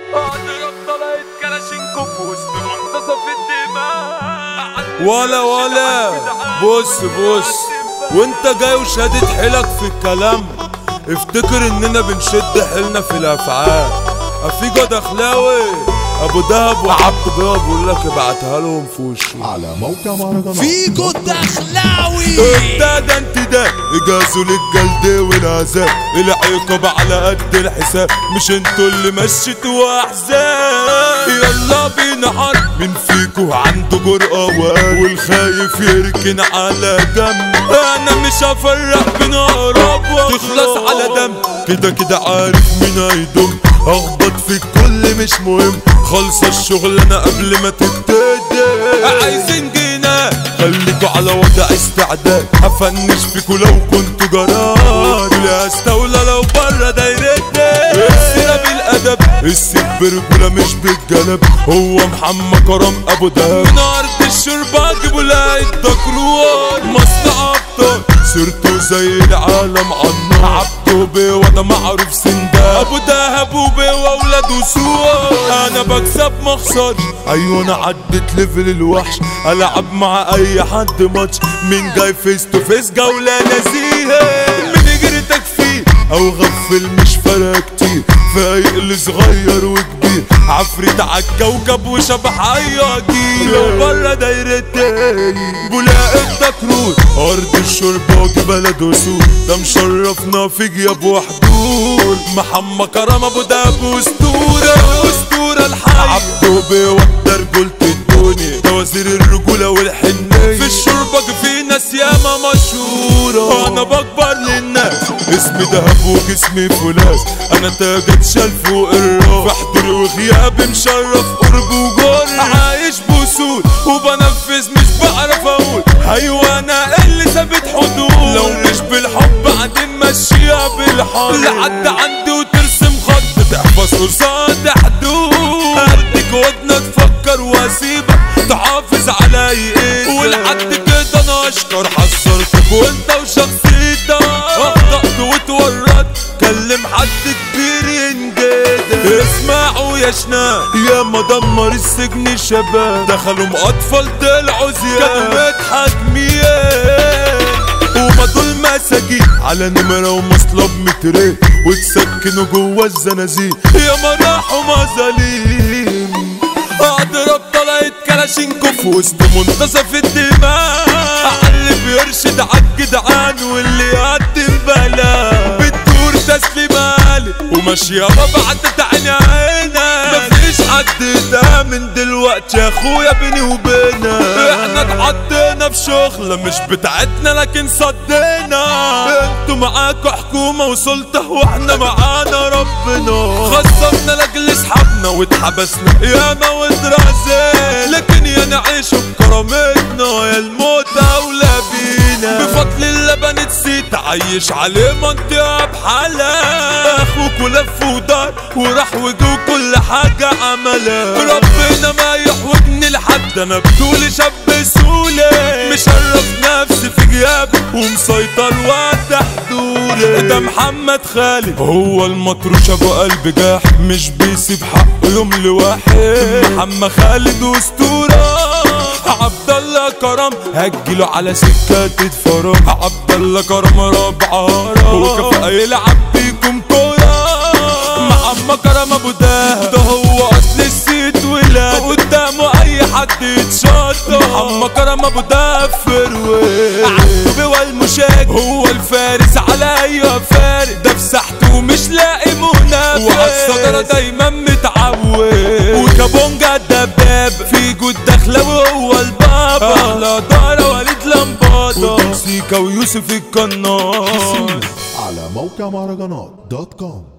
اضرب طلعت كلاشينكوف في وسط منتصف الدماء ولا ولا بص بص وانت جاي وشادد حيلك في الكلام افتكر اننا بنشد حيلنا في الافعال افيجو دخلاوي ابو دهب وعبد بيه بقول لك ابعتها لهم في وشي على موقع مهرجانات فيجو الدخلاوي ده ده انت ده اجازوا للجلد والعذاب العقاب على قد الحساب مش انتوا اللي مشيتوا احزاب يلا بينا حرب مين فيكو عنده جرأة وقال والخايف يركن على دم انا مش هفرق بين اقرب تخلص على دم كده كده عارف مين هيدوم اخبط في الكل مش مهم خلص الشغل انا قبل ما تبتدي عايزين جينا خليكوا على وضع استعداد هفنش فيكوا لو كنتوا جرار لا استولى لو بره دايرتي السيرة بالادب السيب برجولة مش بالجلب هو محمد كرم ابو دهب من ارض الشرب اجيبوا لا الدكروان مصنع ابطال سيرته زي العالم عالنار عبده بيه وده معروف سنداب ابو دهب وبيه واولاده سوا انا بكسب مخسر ايوه انا عدت ليفل الوحش العب مع اي حد ماتش مين جاي فيس تو فيس جولة نزيهة من يجري تكفير او غفل مش فارقة كتير فايق لصغير وكبير عفريت عالكوكب وشبح اي اكيد لو بره دايرتي بولاق الدكرور ارض الشرب وجبل دوسور ده مشرفنا في جياب وحدود محمد كرم ابو دهب اسطوره اسطوره الحي عبده بيودى رجولة الدنيا ده وزير الرجوله والحنيه في الشربة في ناس ياما مشهوره انا بكبر للناس اسمي دهب وجسمي فولاذ انا تاج اتشال فوق الراس في حضور وغيابي مشرف قرب وجر عايش بوصول وبنفذ مش بعرف اقول ايوه انا اللي ثابت حدود لو مش بالحب بعدين مشيها بالحب لحد عندي وترسم خط تحفظ قصاد حدود اديك ودنا تفكر واسيبك تحافظ على ايدك ولحد كده انا اشكر حذرتك وانت وشخصيتك اخطأت واتورطت كلم حد كبير ينجدك اسمعوا يا شناب يا ما دمر السجن الشباب دخلوا اطفال طلعوا زياد كانوا متحاكمين وما دول مساجين على نمرة ومصلب مترين وتسكنوا جوا الزنازين يا ما راحوا مظاليم اضرب طلعت كلاشينكوف في وسط منتصف الدماء اللي بيرشد عالجدعان واللي يقدم بلا بتدور تسليم عالي وماشية ببعت عيني عينا مفيش حد ده من دلوقتي يا اخويا بيني وبينك احنا اتحطينا في شغلة مش بتاعتنا لكن صدينا انتوا معاكوا حكومة وسلطة واحنا معانا ربنا خصمنا لاجل اصحابنا واتحبسنا ياما واترازينا لكن يا نعيش بكرامتنا يا الموت اولى بينا بفضل الله بنت سيت عايش عليه منطقة بحالها اخوك ولف ودار وراح وجو كل حاجة عملها ربنا ما يحوجني لحد انا بطولي شاب سولي مشرف نفسي في غيابي ومسيطر وقت حدودي ده محمد خالد هو المطروش ابو قلب جاح مش بيسيب حقه يوم لواحد محمد خالد اسطوره عبد الله كرم هجيله على سكة فرام عبد الله كرم ربع وكفاءة يلعب بيكم كورة مع كرم ابو دهب ده هو اصل السيت ولاد قدامه اي حد يتشطر محمد كرم ابو دهب فروي عبد والمشاك هو الفارس على اي فارس ده في ساحته مش لاقي منافس وعلى الصدرة دايما متعود وكابونجا الدباب في جود داخله وهو البابا احلى دارة وليد لمبادة وتمسيكا ويوسف القناص على موقع مهرجانات دوت كوم